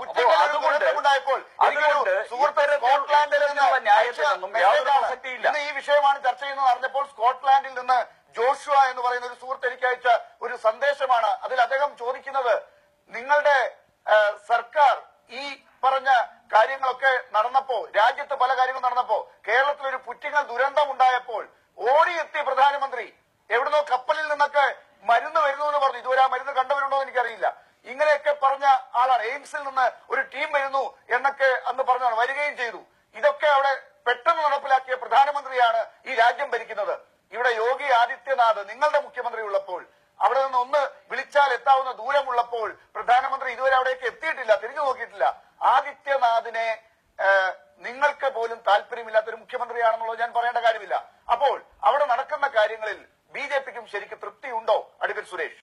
കുറ്റങ്ങളിൽ ഒരു അതുകൊണ്ട് ദുരന്തമുണ്ടായപ്പോൾ എനിക്കൊരു അതുകൊണ്ട് സുഹൃത്ത് ഇത്തരത്തിൽ- സ്കോട്ട്ലാൻഡിൽ നിന്ന് ഇത്തരത്തിലുള്ള ന്യായത്തിനൊന്നും അയച്ച യാതൊരു മെസ്സേജാണ്. പ്രസക്തിയില്ല. ഇന്ന് ഈ വിഷയമാണ് ചർച്ച ചെയ്യുന്നത് അറിഞ്ഞപ്പോൾ സ്കോട്ട്ലാൻഡിൽ നിന്ന് ജോഷുവ എന്ന് പറയുന്ന ഒരു സുഹൃത്ത് എനിക്ക് അയച്ച ഒരു സന്ദേശമാണ് അതിൽ അദ്ദേഹം ചോദിക്കുന്നത് നിങ്ങളുടെ ആ, സർക്കാർ ഈ പറഞ്ഞ കാര്യങ്ങളൊക്കെ നടന്നപ്പോ രാജ്യത്ത് പല കാര്യങ്ങളും നടന്നപ്പോ കേരളത്തിൽ ഒരു പുറ്റിങ്ങൽ ദുരന്തം ഉണ്ടായപ്പോൾ ഓടിയെത്തിയ പ്രധാനമന്ത്രി എവിടുന്നോ കപ്പലിൽ നിന്നൊക്കെ മരുന്ന് വരുന്നു എന്ന് പറഞ്ഞു ഇതുവരെ ആ മരുന്ന് കണ്ടവരുണ്ടോ എന്ന് എനിക്കറിയില്ല ഇങ്ങനെയൊക്കെ പറഞ്ഞ ആളാണ് എയിംസിൽ നിന്ന് ഒരു ടീം വരുന്നു എന്നൊക്കെ അന്ന് പറഞ്ഞാണ് വരികയും ചെയ്തു ഇതൊക്കെ അവിടെ പെട്ടെന്ന് നടപ്പിലാക്കിയ പ്രധാനമന്ത്രിയാണ് ഈ രാജ്യം ഭരിക്കുന്നത് ഇവിടെ യോഗി ആദിത്യനാഥ് നിങ്ങളുടെ മുഖ്യമന്ത്രി ഉള്ളപ്പോൾ അവിടെ നിന്ന് ഒന്ന് വിളിച്ചാൽ എത്താവുന്ന ദൂരമുള്ളപ്പോൾ പ്രധാനമന്ത്രി ഇതുവരെ അവിടേക്ക് എത്തിയിട്ടില്ല തിരിഞ്ഞു നോക്കിയിട്ടില്ല ആദിത്യനാഥിനെ ഏഹ്, നിങ്ങൾക്ക് പോലും താല്പര്യമില്ലാത്ത ഒരു മുഖ്യമന്ത്രിയാണെന്നുള്ളത് ഞാൻ പറയേണ്ട കാര്യമില്ല അപ്പോൾ അവിടെ നടക്കുന്ന കാര്യങ്ങളിൽ ബി ജെ പിക്കും ശരിക്കും തൃപ്തിയുണ്ടോ അഡ്വക്കേറ്റ് സുരേഷ്